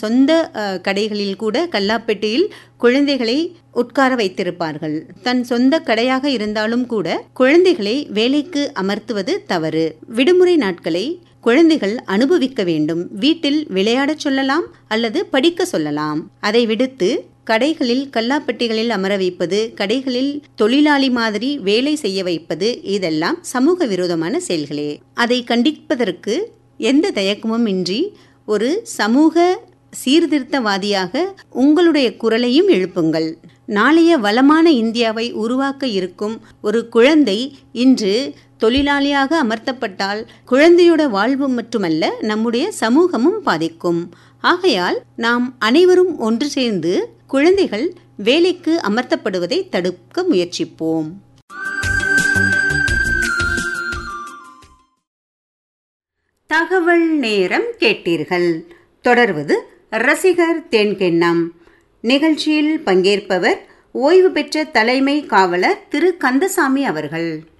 சொந்த அஹ், கடைகளில் கூட கல்லாப்பெட்டியில் குழந்தைகளை உட்கார வைத்திருப்பார்கள் தன் சொந்த கடையாக இருந்தாலும் கூட குழந்தைகளை வேலைக்கு அமர்த்துவது தவறு விடுமுறை நாட்களை குழந்தைகள் அனுபவிக்க வேண்டும் வீட்டில் விளையாடச் சொல்லலாம் அல்லது படிக்க சொல்லலாம் அதை விடுத்து கடைகளில் கல்லாப்பெட்டிகளில் அமர வைப்பது கடைகளில் தொழிலாளி மாதிரி வேலை செய்ய வைப்பது இதெல்லாம் சமூக விரோதமான செயல்களே அதை கண்டிப்பதற்கு எந்த தயக்கமும் இன்றி ஒரு சமூக சீர்திருத்தவாதியாக உங்களுடைய குரலையும் எழுப்புங்கள் நாளைய வளமான இந்தியாவை உருவாக்க இருக்கும் ஒரு குழந்தை இன்று தொழிலாளியாக அமர்த்தப்பட்டால் குழந்தையோட வாழ்வு மட்டுமல்ல நம்முடைய சமூகமும் பாதிக்கும் ஆகையால் நாம் அனைவரும் ஒன்று சேர்ந்து குழந்தைகள் வேலைக்கு அமர்த்தப்படுவதை தடுக்க முயற்சிப்போம் தகவல் நேரம் கேட்டீர்கள் தொடர்வது ரசிகர் தேன்கெண்ணம் நிகழ்ச்சியில் பங்கேற்பவர் ஓய்வு பெற்ற தலைமை காவலர் திரு கந்தசாமி அவர்கள்